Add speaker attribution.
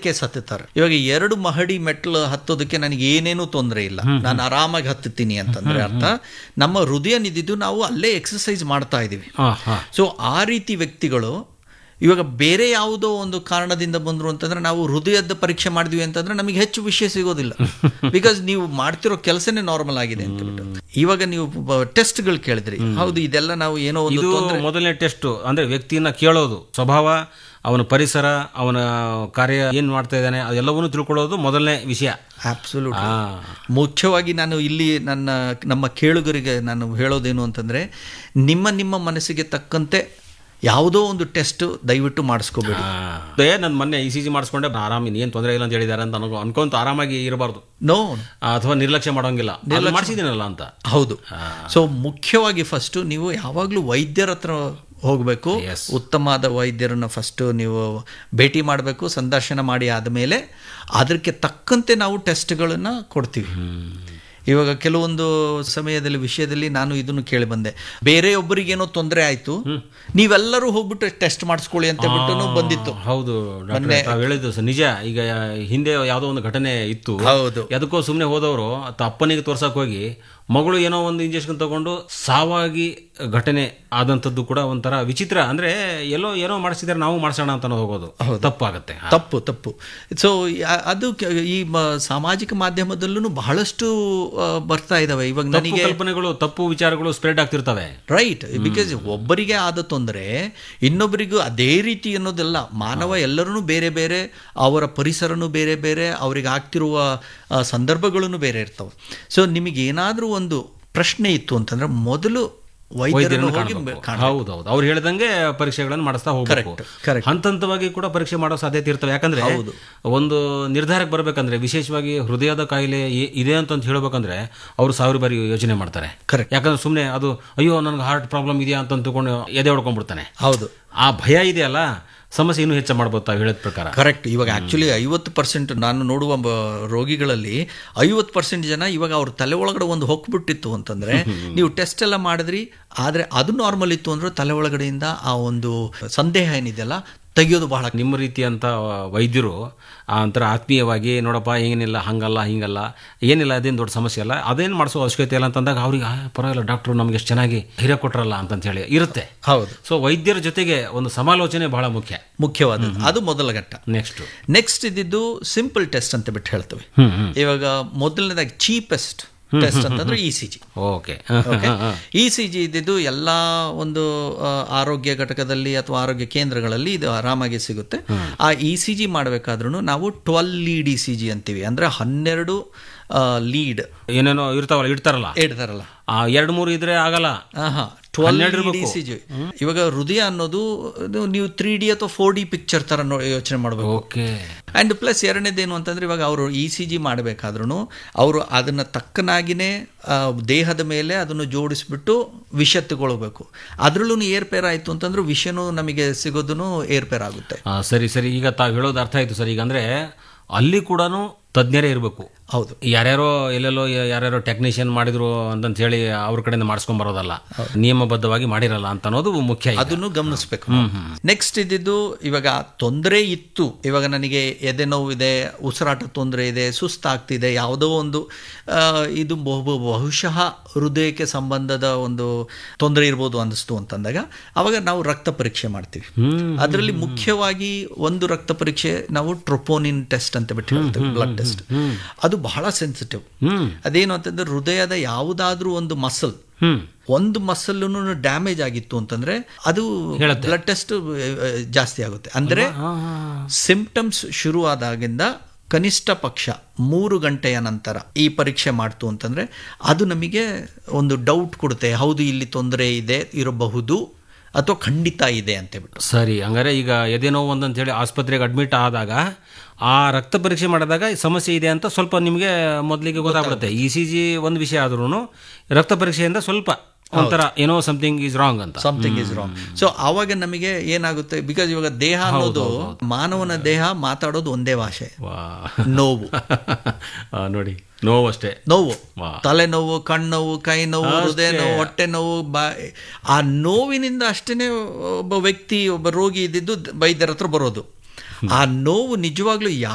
Speaker 1: ಏಕೆ ಸತ್ತುತ್ತಾರೆ ಇವಾಗ ಎರಡು ಮಹಡಿ ಮೆಟ್ಲು ಹತ್ತೋದಕ್ಕೆ ನನಗೆ ಏನೇನೂ ತೊಂದರೆ ಇಲ್ಲ ನಾನು ಆರಾಮಾಗಿ ಹತ್ತುತ್ತೀನಿ ಅಂತಂದ್ರೆ ಅರ್ಥ ನಮ್ಮ ಹೃದಯ ನಿಂತಿದ್ದು ನಾವು ಅಲ್ಲೇ ಎಕ್ಸಸೈಸ್ ಮಾಡ್ತಾ ಇದೀವಿ
Speaker 2: ಹಾ ಹಾ
Speaker 1: ಸೊ ಆ ರೀತಿ ವ್ಯಕ್ತಿಗಳು ಇವಾಗ ಬೇರೆ ಯಾವುದೋ ಒಂದು ಕಾರಣದಿಂದ ಬಂದ್ರು ಅಂತಂದ್ರೆ ನಾವು ಹೃದಯದ ಪರೀಕ್ಷೆ ಮಾಡಿದ್ವಿ ಅಂತಂದ್ರೆ ನಮಗೆ ಹೆಚ್ಚು ವಿಷಯ ಸಿಗೋದಿಲ್ಲ ಬಿಕಾಸ್ ನೀವು ಮಾಡ್ತಿರೋ ಕೆಲಸನೇ ನಾರ್ಮಲ್ ಆಗಿದೆ ಅಂತ ಬಿಟ್ಟು ಇವಾಗ ನೀವು ಟೆಸ್ಟ್ಗಳು ಕೇಳಿದ್ರಿ ಹೌದು ಇದೆಲ್ಲ ನಾವು ಏನೋ ಒಂದು
Speaker 2: ಇದು ಮೊದಲನೇ ಟೆಸ್ಟ್ ಅಂದ್ರೆ ವ್ಯಕ್ತಿಯನ್ನ ಕೇಳೋದು ಸ್ವಭಾವ ಅವನ ಪರಿಸರ ಅವನ ಕಾರ್ಯ ಏನ್ ಮಾಡ್ತಾ ಇದ್ದಾನೆ ಅದೆಲ್ಲವನ್ನೂ ತಿಳ್ಕೊಳ್ಳೋದು ಮೊದಲನೇ ವಿಷಯ
Speaker 1: ಅಬ್ಸಲ್ಯೂಟ್
Speaker 2: ಆ
Speaker 1: ಮುಖ್ಯವಾಗಿ ನಾನು ಇಲ್ಲಿ ನನ್ನ ನಮ್ಮ ಕೇಳುಗರಿಗೆ ನಾನು ಹೇಳೋದೇನು ಅಂತಂದ್ರೆ ನಿಮ್ಮ ನಿಮ್ಮ ಮನಸ್ಸಿಗೆ ತಕ್ಕಂತೆ ಯಾವುದೋ ಒಂದು ಟೆಸ್ಟ್ ದಯವಿಟ್ಟು ಮಾಡಿಸ್ಕೋಬೇಡಿ
Speaker 2: ಏ ನನ್ನ ಮೊನ್ನೆ ಇ ಸಿ ಜಿ ಮಾಡಿಸ್ಕೊಂಡೆ ಆರಾಮ ಏನು ತೊಂದರೆ ಇಲ್ಲ ಅಂತ ಹೇಳಿದ್ದಾರೆ ಅಂತ ಅನ್ಕೊ ಅನ್ಕೊಂತ ಆರಾಮಾಗಿ ಇರಬಾರ್ದು
Speaker 1: ನೋ
Speaker 2: ಅಥವಾ ನಿರ್ಲಕ್ಷ್ಯ ಮಾಡೋಂಗಿಲ್ಲ ಮಾಡಿಸಿದ್ದೀನಲ್ಲ ಅಂತ
Speaker 1: ಹೌದು ಸೊ ಮುಖ್ಯವಾಗಿ ಫಸ್ಟ್ ನೀವು ಯಾವಾಗಲೂ ವೈದ್ಯರ ಹತ್ರ ಹೋಗಬೇಕು
Speaker 2: Yes.
Speaker 1: ಉತ್ತಮವಾದ ವೈದ್ಯರನ್ನ ಫಸ್ಟ್ ನೀವು ಭೇಟಿ ಮಾಡಬೇಕು ಸಂದರ್ಶನ ಮಾಡಿ ಆದಮೇಲೆ ಅದಕ್ಕೆ ತಕ್ಕಂತೆ ನಾವು ಟೆಸ್ಟ್ಗಳನ್ನು ಕೊಡ್ತೀವಿ ಇವಾಗ ಕೆಲವೊಂದು ಸಮಯದಲ್ಲಿ ವಿಷಯದಲ್ಲಿ ನಾನು ಇದನ್ನು ಕೇಳಿ ಬಂದೆ ಬೇರೆಯೊಬ್ಬರಿಗೇನೋ ತೊಂದರೆ ಆಯ್ತು ನೀವೆಲ್ಲರೂ ಹೋಗ್ಬಿಟ್ಟು ಟೆಸ್ಟ್ ಮಾಡಿಸ್ಕೊಳ್ಳಿ ಅಂತ ಬಿಟ್ಟು ಬಂದಿತ್ತು
Speaker 2: ಹೌದು ಡಾಕ್ಟ್ರೆ, ತಾವ್ ಹೇಳಿದ್ದು ಸ- ನಿಜ ಈಗ ಹಿಂದೆ ಯಾವುದೋ ಒಂದು ಘಟನೆ ಇತ್ತು
Speaker 1: ಹೌದು
Speaker 2: ಎದಕ್ಕೋ ಸುಮ್ಮನೆ ಹೋದವರು ಅಪ್ಪನಿಗೆ ತೋರ್ಸಕ್ ಹೋಗಿ ಮಗಳು ಏನೋ ಒಂದು ಇಂಜೆಕ್ಷನ್ ತಗೊಂಡು ಸಾವಾಗಿ ಘಟನೆ ಆದಂಥದ್ದು ಕೂಡ ಒಂಥರ ವಿಚಿತ್ರ ಅಂದ್ರೆ ಎಲ್ಲೋ ಏನೋ ಮಾಡಿಸಿದ್ರೆ ನಾವು ಮಾಡಿಸೋಣ ಅಂತ ಅನ್ನೋದು ಹೋಗೋದು ತಪ್ಪಾಗತ್ತೆ
Speaker 1: ತಪ್ಪು ತಪ್ಪು ಸೊ ಅದು ಕೆ- ಈ ಮ- ಸಾಮಾಜಿಕ ಮಾಧ್ಯಮದಲ್ಲೂ ಬಹಳಷ್ಟು ಆ, ಬರ್ತಾ ಇದಾವೆ ಇವಾಗ
Speaker 2: ತಪ್ಪು
Speaker 1: ನನಗೆ
Speaker 2: ಕಲ್ಪನೆಗಳು ತಪ್ಪು ವಿಚಾರಗಳು ಸ್ಪ್ರೆಡ್ ಆಗ್ತಿರ್ತವೆ
Speaker 1: ರೈಟ್ ಬಿಕಾಸ್ ಒಬ್ಬರಿಗೆ ಆದ ತೊಂದರೆ ಇನ್ನೊಬ್ಬರಿಗೂ ಅದೇ ರೀತಿ ಅನ್ನೋದಲ್ಲ ಮಾನವ ಎಲ್ಲರೂ ಬೇರೆ ಬೇರೆ ಅವರ ಪರಿಸರನೂ ಬೇರೆ ಬೇರೆ ಅವರಿಗೆ ಆಗ್ತಿರುವ ಆ, ಸಂದರ್ಭಗಳೂ ಬೇರೆ ಇರ್ತವೆ ಸೊ ನಿಮಗೆ ಏನಾದರೂ ಒಂದು ಪ್ರಶ್ನೆ ಇತ್ತು ಅಂತಂದ್ರೆ ಮೊದಲು ವೈದ್ಯರನ್ನು ಹೋಗಿ ಕಾಣ
Speaker 2: ಹೌದೌದು ಅವ್ರು ಹೇಳ್ದಂಗೆ ಪರೀಕ್ಷೆಗಳನ್ನು ಮಾಡಿಸ್ತಾ ಹೋಗ್ಬೇಕು
Speaker 1: Correct, correct.
Speaker 2: ಹಂತ ಹಂತವಾಗಿ ಕೂಡ ಪರೀಕ್ಷೆ ಮಾಡೋ ಸಾಧ್ಯತೆ ಇರ್ತವೆ ಯಾಕಂದ್ರೆ ಒಂದು ನಿರ್ಧಾರಕ್ಕೆ ಬರ್ಬೇಕಂದ್ರೆ ವಿಶೇಷವಾಗಿ ಹೃದಯದ ಕಾಯಿಲೆ ಇ- ಇದೆ ಅಂತ ಹೇಳ್ಬೇಕಂದ್ರೆ ಅವರು ಸಾವಿರ ಬಾರಿ ಯೋಚನೆ ಮಾಡ್ತಾರೆ
Speaker 1: Correct.
Speaker 2: ಯಾಕಂದ್ರೆ ಸುಮ್ಮನೆ ಅದು ಅಯ್ಯೋ ನನಗೆ ಹಾರ್ಟ್ ಪ್ರಾಬ್ಲಮ್ ಇದೆಯಾ ಅಂತ ತಿಳ್ಕೊಂಡು ಎದೆ ಹೊಡ್ಕೊಂಡ್ಬಿಡ್ತಾನೆ
Speaker 1: ಹೌದು
Speaker 2: ಆ ಭಯ ಇದೆಯಲ್ಲ ಸಮಸ್ಯೆ ಇನ್ನೂ ಹೆಚ್ಚು ಮಾಡ್ಬೋದು ತಾವು ಹೇಳಿದ ಪ್ರಕಾರ
Speaker 1: ಕರೆಕ್ಟ್ ಇವಾಗ ಆಕ್ಚುಲಿ ಐವತ್ತು ಪರ್ಸೆಂಟ್ ನಾನು ನೋಡುವ ಬ- ರೋಗಿಗಳಲ್ಲಿ ಐವತ್ತು ಪರ್ಸೆಂಟ್ ಜನ ಇವಾಗ ಅವ್ರ ತಲೆ ಒಳಗಡೆ ಒಂದು ಹೊಕ್ಬಿಟ್ಟಿತ್ತು ಅಂತಂದ್ರೆ ನೀವು ಟೆಸ್ಟ್ ಎಲ್ಲ ಮಾಡಿದ್ರಿ ಆದ್ರೆ ಅದು ನಾರ್ಮಲ್ ಇತ್ತು ಅಂದ್ರೆ ತಲೆ ಒಳಗಡೆಯಿಂದ ಆ ಒಂದು ಸಂದೇಹ ಏನಿದೆಯಲ್ಲ ತೆಗೆಯೋದು ಬಹಳ
Speaker 2: ನಿಮ್ಮ ರೀತಿಯಂಥ ವೈದ್ಯರು ಆ ಒಂಥರ ಆತ್ಮೀಯವಾಗಿ ನೋಡಪ್ಪ ಏನಿಲ್ಲ ಹಂಗಲ್ಲ ಹಿಂಗಲ್ಲ ಏನಿಲ್ಲ ಅದೇನು ದೊಡ್ಡ ಸಮಸ್ಯೆ ಅಲ್ಲ ಅದೇನು ಮಾಡಿಸೋ ಅವಶ್ಯಕತೆ ಇಲ್ಲ ಅಂತಂದಾಗ ಅವ್ರಿಗೆ ಆ, ಪರವಾಗಿಲ್ಲ ಡಾಕ್ಟ್ರು ನಮ್ಗೆ ಎಷ್ಟು ಚೆನ್ನಾಗಿ ಹಿರಿಯ ಕೊಟ್ರಲ್ಲ ಅಂತಂತ ಹೇಳಿ ಇರುತ್ತೆ
Speaker 1: ಹೌದು
Speaker 2: ಸೊ ವೈದ್ಯರ ಜೊತೆಗೆ ಒಂದು ಸಮಾಲೋಚನೆ ಬಹಳ ಮುಖ್ಯ
Speaker 1: ಮುಖ್ಯವಾದದ್ದು ಅದು ಮೊದಲ ಘಟ್ಟ
Speaker 2: ನೆಕ್ಸ್ಟ್
Speaker 1: ನೆಕ್ಸ್ಟ್ ಇದ್ದಿದ್ದು ಸಿಂಪಲ್ ಟೆಸ್ಟ್ ಅಂತ ಬಿಟ್ಟು ಹೇಳ್ತೇವೆ
Speaker 2: ಹ್ಮ್ ಹ್ಮ್
Speaker 1: ಇವಾಗ ಮೊದಲನೇದಾಗಿ ಚೀಪೆಸ್ಟ್ ಟೆಸ್ಟ್ ಅಂತಂದ್ರೆ E C G
Speaker 2: okay
Speaker 1: E C G ಇದ್ದಿದ್ದು ಎಲ್ಲ ಒಂದು ಆ, ಆರೋಗ್ಯ ಘಟಕದಲ್ಲಿ ಅಥವಾ ಆರೋಗ್ಯ ಕೇಂದ್ರಗಳಲ್ಲಿ ಇದು ಆರಾಮಾಗಿ ಸಿಗುತ್ತೆ ಆ ಇ ಸಿ ಜಿ ಮಾಡಬೇಕಾದ್ರೂ ನಾವು twelve lead E C G ಅಂತೀವಿ ಅಂದ್ರೆ ಹನ್ನೆರಡು ಲೀಡ್
Speaker 2: ಏನೇನೋ ಇರ್ತಾವಲ್ಲ ಇಡ್ತಾರಲ್ಲ
Speaker 1: ಇಡ್ತಾರಲ್ಲ
Speaker 2: ಆ ಎರಡು ಮೂರು ಇದ್ರೆ ಆಗಲ್ಲ
Speaker 1: ಆಹಾ ಟ್ವೆಲ್
Speaker 2: ಹನ್ನೆರಡು
Speaker 1: ಲೀಡ್ ಇ ಸಿ ಜಿ ಇವಾಗ ಹೃದಯ ಅನ್ನೋದು ಅದು ನೀವು ತ್ರೀ ಡಿ ಅಥವಾ ಫೋರ್ ಡಿ ಪಿಕ್ಚರ್ ತರ ನೋ- ಯೋಚನೆ ಮಾಡಬೇಕು
Speaker 2: ಓಕೆ
Speaker 1: ಆ್ಯಂಡ್ ಪ್ಲಸ್ ಎರಡನೇದೇನು ಅಂತಂದ್ರೆ ಇವಾಗ ಅವರು ಇ ಸಿ ಜಿ ಮಾಡಬೇಕಾದ್ರೂ ಅವರು ಅದನ್ನು ತಕ್ಕನಾಗಿನೇ ಆ, ದೇಹದ ಮೇಲೆ ಅದನ್ನು ಜೋಡಿಸ್ಬಿಟ್ಟು ವಿಷ ತಗೊಳ್ಬೇಕು ಅದರಲ್ಲೂ ಏರ್ಪೇರ್ ಆಯಿತು ಅಂತಂದ್ರೆ ವಿಷನೂ ನಮಗೆ ಸಿಗೋದೂ ಏರ್ಪೇರ್ ಆಗುತ್ತೆ
Speaker 2: ಸರಿ ಸರಿ ಈಗ ತಾವು ಹೇಳೋದು ಅರ್ಥ ಆಯ್ತು ಸರ್ ಈಗ ಅಂದ್ರೆ ಅಲ್ಲಿ ಕೂಡ ತಜ್ಞರೇ ಇರಬೇಕು
Speaker 1: ಹೌದು
Speaker 2: ಯಾರ್ಯಾರೋ ಎಲ್ಲೆಲ್ಲೋ ಯಾರ್ಯಾರೋ ಟೆಕ್ನಿಷಿಯನ್ ಮಾಡಿದ್ರು ಅಂತಂತ ಹೇಳಿ ಅವ್ರ ಕಡೆಯಿಂದ ಮಾಡಿಸ್ಕೊಂಡ್ ಬರೋದಲ್ಲ ನಿಯಮಬದ್ಧವಾಗಿ ಮಾಡಿರಲ್ಲ ಅಂತ ಅನ್ನೋದು ಮುಖ್ಯ ಈಗ.
Speaker 1: ಅದನ್ನು ಗಮನಿಸ್ಬೇಕು ನೆಕ್ಸ್ಟ್ ಇದ್ದಿದ್ದು ಇವಾಗ ತೊಂದರೆ ಇತ್ತು ಇವಾಗ ನನಗೆ ಎದೆ ನೋವಿದೆ ಉಸಿರಾಟ ತೊಂದರೆ ಇದೆ ಸುಸ್ತಾಗ್ತಿದೆ ಯಾವುದೋ ಒಂದು ಆ, ಇದು ಬಹು- ಬಹುಶಃ ಹೃದಯಕ್ಕೆ ಸಂಬಂಧದ ಒಂದು ತೊಂದರೆ ಇರ್ಬೋದು ಅನ್ನಿಸ್ತು ಅಂತಂದಾಗ ಅವಾಗ ನಾವು ರಕ್ತ ಪರೀಕ್ಷೆ ಮಾಡ್ತೀವಿ ಅದರಲ್ಲಿ ಮುಖ್ಯವಾಗಿ ಒಂದು ರಕ್ತ ಪರೀಕ್ಷೆ ನಾವು ಟ್ರೊಪೋನಿನ್ ಟೆಸ್ಟ್ ಅಂತ ಬಿಟ್ಟು ಹೇಳ್ತೀವಿ ಬ್ಲಡ್ ಟೆಸ್ಟ್ ಅದು ಬಹಳ ಸೆನ್ಸಿಟಿವ್
Speaker 2: ಹ್ಮ್
Speaker 1: ಅದೇನು ಅಂತಂದ್ರೆ ಹೃದಯದ ಯಾವುದಾದ್ರೂ ಒಂದು ಮಸಲ್
Speaker 2: ಹ್ಮ್
Speaker 1: ಒಂದು ಮಸಲ್ಲು ಡ್ಯಾಮೇಜ್ ಆಗಿತ್ತು ಅಂತಂದ್ರೆ ಅದು ಬ್ಲಡ್ ಟೆಸ್ಟ್ ಜಾಸ್ತಿ ಆಗುತ್ತೆ ಅಂದ್ರೆ ಸಿಂಪ್ಟಮ್ಸ್ ಶುರು ಆದಾಗಿಂದ ಕನಿಷ್ಠ ಪಕ್ಷ ಮೂರು ಗಂಟೆಯ ನಂತರ ಈ ಪರೀಕ್ಷೆ ಮಾಡ್ತು ಅಂತಂದ್ರೆ ಅದು ನಮಗೆ ಒಂದು ಡೌಟ್ ಕೊಡುತ್ತೆ ಹೌದು ಇಲ್ಲಿ ತೊಂದರೆ ಇದೆ ಇರಬಹುದು ಅಥವಾ ಖಂಡಿತ ಇದೆ ಅಂತ ಹೇಳ್ಬಿಟ್ಟು
Speaker 2: ಸರಿ ಹಂಗಾರೆ ಈಗ ಎದೆ ನೋವು ಒಂದಂತ ಹೇಳಿ ಆಸ್ಪತ್ರೆಗೆ ಅಡ್ಮಿಟ್ ಆದಾಗ ಆ ರಕ್ತ ಪರೀಕ್ಷೆ ಮಾಡಿದಾಗ ಸಮಸ್ಯೆ ಇದೆ ಅಂತ ಸ್ವಲ್ಪ ನಿಮಗೆ ಮೊದಲಿಗೆ ಗೊತ್ತಾಗ್ಬಿಡುತ್ತೆ ಇ ಸಿ ಜಿ ಒಂದು ವಿಷಯ ಆದ್ರೂ ರಕ್ತ ಪರೀಕ್ಷೆಯಿಂದ ಸ್ವಲ್ಪ ಒಂಥರ ಏನೋ ಸಮಥಿಂಗ್ ಈಸ್ ರಾಂಗ್ ಅಂತ
Speaker 1: ಸಮಥಿಂಗ್ ಇಸ್ ರಾಂಗ್ ಸೊ ಆವಾಗ ನಮಗೆ ಏನಾಗುತ್ತೆ ಬಿಕಾಸ್ ಇವಾಗ ದೇಹ ಅನ್ನೋದು ಮಾನವನ ದೇಹ ಮಾತಾಡೋದು ಒಂದೇ ಭಾಷೆ
Speaker 2: ವಾ
Speaker 1: ನೋವು
Speaker 2: ಆ, ನೋಡಿ ನೋವು ಅಷ್ಟೇ
Speaker 1: ನೋವು
Speaker 2: ವಾ.
Speaker 1: ತಲೆನೋವು ಕಣ್ಣೋವು ಕೈ ನೋವು ಹೃದಯ ನೋವು ಹೊಟ್ಟೆ ನೋವು ಬಾ ಆ ನೋವಿನಿಂದ ಅಷ್ಟೇ ಒಬ್ಬ ವ್ಯಕ್ತಿ ಒಬ್ಬ ರೋಗಿ ಇದ್ದಿದ್ದು ವೈದ್ಯರ ಹತ್ರ ಬರೋದು ಆ ನೋವು ನಿಜವಾಗ್ಲೂ